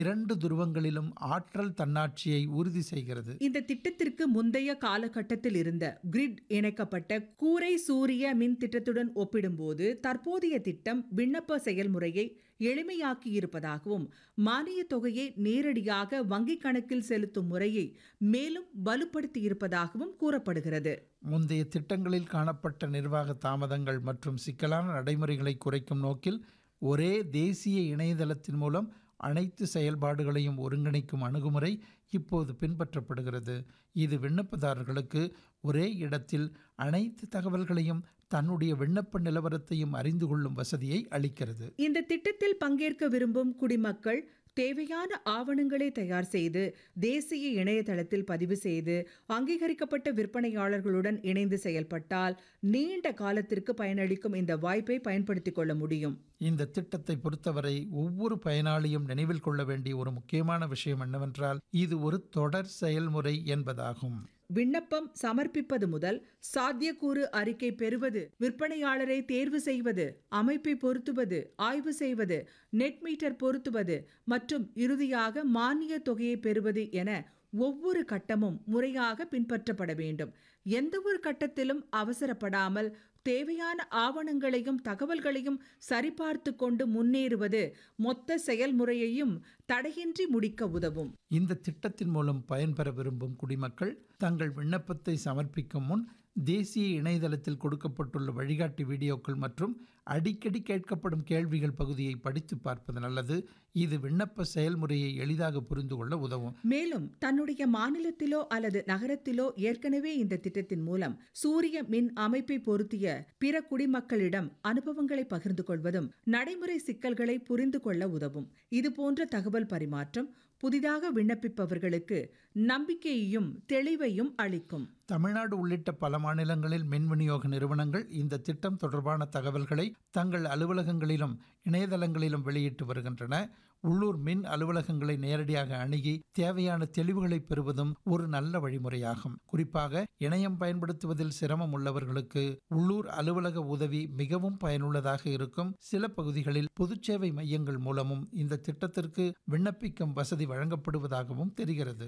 இரண்டு துருவங்களிலும் ஆற்றல் தன்னாட்சியை உறுதி செய்கிறது இந்த திட்டத்திற்கு முந்தைய காலகட்டத்தில் இருந்த கிரிட் இணைக்கப்பட்ட கூரை சூரிய மின் திட்டத்துடன் ஒப்பிடும்போது தற்போதைய திட்டம் விண்ணப்ப செயல்முறையை எளிமையாக்கி இருப்பதாகவும் மானிய தொகையை நேரடியாக வங்கிக் கணக்கில் செலுத்தும் முறையை மேலும் வலுப்படுத்தி இருப்பதாகவும் கூறப்படுகிறது முந்தைய திட்டங்களில் காணப்பட்ட நிர்வாக தாமதங்கள் மற்றும் சிக்கலான நடைமுறைகளை குறைக்கும் நோக்கில் ஒரே தேசிய இணையதளத்தின் மூலம் அனைத்து செயல்பாடுகளையும் ஒருங்கிணைக்கும் அணுகுமுறை இப்போது பின்பற்றப்படுகிறது இது விண்ணப்பதாரர்களுக்கு ஒரே இடத்தில் அனைத்து தகவல்களையும் தன்னுடைய விண்ணப்ப நிலவரத்தையும் அறிந்து கொள்ளும் வசதியை அளிக்கிறது இந்த திட்டத்தில் பங்கேற்க விரும்பும் குடிமக்கள் தேவையான ஆவணங்களை தயார் செய்து தேசிய இணையதளத்தில் பதிவு செய்து அங்கீகரிக்கப்பட்ட விற்பனையாளர்களுடன் இணைந்து செயல்பட்டால் நீண்ட காலத்திற்கு பயனளிக்கும் இந்த வாய்ப்பை பயன்படுத்திக் கொள்ள முடியும் இந்த திட்டத்தை பொறுத்தவரை ஒவ்வொரு பயனாளியும் நினைவில் கொள்ள வேண்டிய ஒரு முக்கியமான விஷயம் என்னவென்றால் இது ஒரு தொடர் செயல்முறை என்பதாகும் விண்ணப்பம் சமர்ப்பிப்பது முதல் சாத்தியக்கூறு அறிக்கை பெறுவது விற்பனையாளரை தேர்வு செய்வது அமைப்பை பொருத்துவது ஆய்வு செய்வது நெட் மீட்டர் பொருத்துவது மற்றும் இறுதியாக மானிய தொகையை பெறுவது என ஒவ்வொரு கட்டமும் முறையாக பின்பற்றப்பட வேண்டும் எந்த ஒரு கட்டத்திலும் அவசரப்படாமல் தேவையான ஆவணங்களையும் தகவல்களையும் சரிபார்த்து கொண்டு முன்னேறுவது மொத்த செயல்முறையையும் தடையின்றி முடிக்க உதவும் இந்த திட்டத்தின் மூலம் பயன்பெற விரும்பும் குடிமக்கள் தங்கள் விண்ணப்பத்தை சமர்ப்பிக்கும் முன் தேசிய இணையதளத்தில் கொடுக்கப்பட்டுள்ள வழிகாட்டி வீடியோக்கள் மற்றும் அடிக்கடி கேட்கப்படும் கேள்விகள் பகுதியை படித்து பார்ப்பது நல்லது இது விண்ணப்ப செயல்முறையை எளிதாக புரிந்து கொள்ள உதவும் மேலும் தன்னுடைய மாநிலத்திலோ அல்லது நகரத்திலோ ஏற்கனவே இந்த திட்டத்தின் மூலம் சூரிய மின் அமைப்பை பொருத்திய பிற குடிமக்களிடம் அனுபவங்களை பகிர்ந்து கொள்வதும் நடைமுறை சிக்கல்களை புரிந்து கொள்ள உதவும் இதுபோன்ற தகவல் பரிமாற்றம் புதிதாக விண்ணப்பிப்பவர்களுக்கு நம்பிக்கையையும் தெளிவையும் அளிக்கும் தமிழ்நாடு உள்ளிட்ட பல மாநிலங்களில் மின் விநியோக நிறுவனங்கள் இந்த திட்டம் தொடர்பான தகவல்களை தங்கள் அலுவலகங்களிலும் இணையதளங்களிலும் வெளியிட்டு வருகின்றன உள்ளூர் மின் அலுவலகங்களை நேரடியாக அணுகி தேவையான தெளிவுகளை பெறுவதும் ஒரு நல்ல வழிமுறையாகும் குறிப்பாக இணையம் பயன்படுத்துவதில் சிரமம் உள்ளவர்களுக்கு உள்ளூர் அலுவலக உதவி மிகவும் பயனுள்ளதாக இருக்கும் சில பகுதிகளில் பொதுச்சேவை மையங்கள் மூலமும் இந்த திட்டத்திற்கு விண்ணப்பிக்கும் வசதி வழங்கப்படுவதாகவும் தெரிகிறது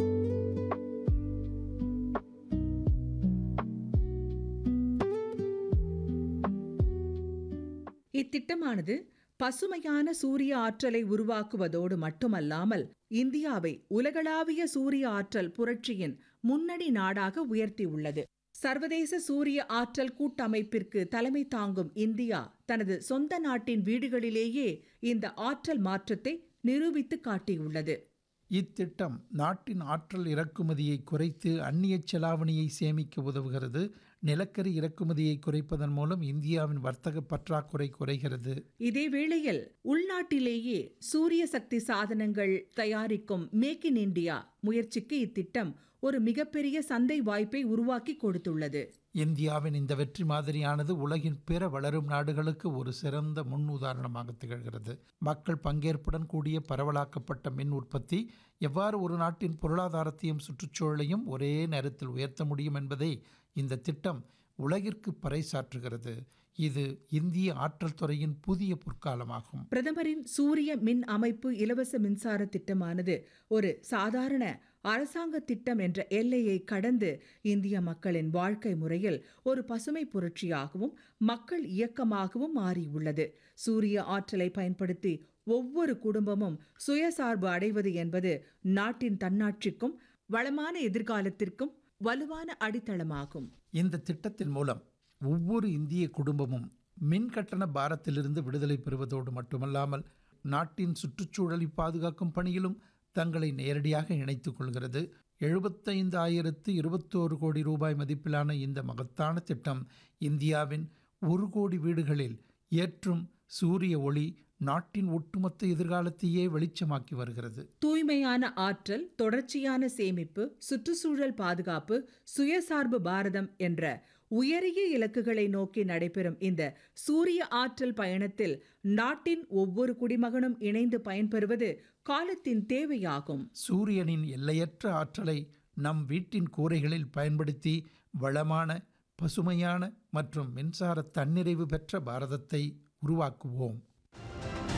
இத்திட்டமானது பசுமையான சூரிய ஆற்றலை உருவாக்குவதோடு மட்டுமல்லாமல் இந்தியாவை உலகளாவிய சூரிய ஆற்றல் புரட்சியின் முன்னணி நாடாக உயர்த்தியுள்ளது சர்வதேச சூரிய ஆற்றல் கூட்டமைப்பிற்கு தலைமை தாங்கும் இந்தியா தனது சொந்த நாட்டின் வீடுகளிலேயே இந்த ஆற்றல் மாற்றத்தை நிரூபித்து காட்டியுள்ளது இத்திட்டம் நாட்டின் ஆற்றல் இறக்குமதியை குறைத்து அந்நிய செலாவணியை சேமிக்க உதவுகிறது நிலக்கரி இறக்குமதியை குறைப்பதன் மூலம் இந்தியாவின் வர்த்தக பற்றாக்குறை குறைகிறது இதே வேளையில் உள்நாட்டிலேயே சூரிய சக்தி சாதனங்கள் தயாரிக்கும் மேக் இன் இந்தியா முயற்சிக்கு இத்திட்டம் ஒரு மிகப்பெரிய சந்தை வாய்ப்பை உருவாக்கி கொடுத்துள்ளது இந்தியாவின் இந்த வெற்றி மாதிரியானது உலகின் பிற வளரும் நாடுகளுக்கு ஒரு சிறந்த முன் உதாரணமாக திகழ்கிறது மக்கள் பங்கேற்புடன் கூடிய பரவலாக்கப்பட்ட மின் உற்பத்தி எவ்வாறு ஒரு நாட்டின் பொருளாதாரத்தையும் சுற்றுச்சூழலையும் ஒரே நேரத்தில் உயர்த்த முடியும் என்பதை இந்த திட்டம் உலகிற்கு பறைசாற்றுகிறது இது இந்திய ஆற்றல் துறையின் புதிய பொற்காலமாகும் பிரதமரின் சூரிய மின் அமைப்பு இலவச மின்சார திட்டமானது ஒரு சாதாரண அரசாங்க திட்டம் என்ற எல்லையை கடந்து இந்திய மக்களின் வாழ்க்கை முறையில் ஒரு பசுமை புரட்சியாகவும் மக்கள் இயக்கமாகவும் மாறியுள்ளது சூரிய ஆற்றலை பயன்படுத்தி ஒவ்வொரு குடும்பமும் சுயசார்பு அடைவது என்பது நாட்டின் தன்னாட்சிக்கும் வளமான எதிர்காலத்திற்கும் வலுவான அடித்தளமாகும் இந்த திட்டத்தின் மூலம் ஒவ்வொரு இந்திய குடும்பமும் மின் கட்டண பாரத்திலிருந்து விடுதலை பெறுவதோடு மட்டுமல்லாமல் நாட்டின் சுற்றுச்சூழலை பாதுகாக்கும் பணியிலும் தங்களை நேரடியாக இணைத்துக் கொள்கிறது எழுபத்தைந்து ஆயிரத்து இருபத்தோரு கோடி ரூபாய் மதிப்பிலான இந்த மகத்தான திட்டம் இந்தியாவின் ஒரு கோடி வீடுகளில் ஏற்றும் சூரிய ஒளி நாட்டின் ஒட்டுமொத்த எதிர்காலத்தையே வெளிச்சமாக்கி வருகிறது தூய்மையான ஆற்றல் தொடர்ச்சியான சேமிப்பு சுற்றுச்சூழல் பாதுகாப்பு சுயசார்பு பாரதம் என்ற உயரிய இலக்குகளை நோக்கி நடைபெறும் இந்த சூரிய ஆற்றல் பயணத்தில் நாட்டின் ஒவ்வொரு குடிமகனும் இணைந்து பயன்பெறுவது காலத்தின் தேவையாகும் சூரியனின் எல்லையற்ற ஆற்றலை நம் வீட்டின் கூரைகளில் பயன்படுத்தி வளமான பசுமையான மற்றும் மின்சார தன்னிறைவு பெற்ற பாரதத்தை உருவாக்குவோம்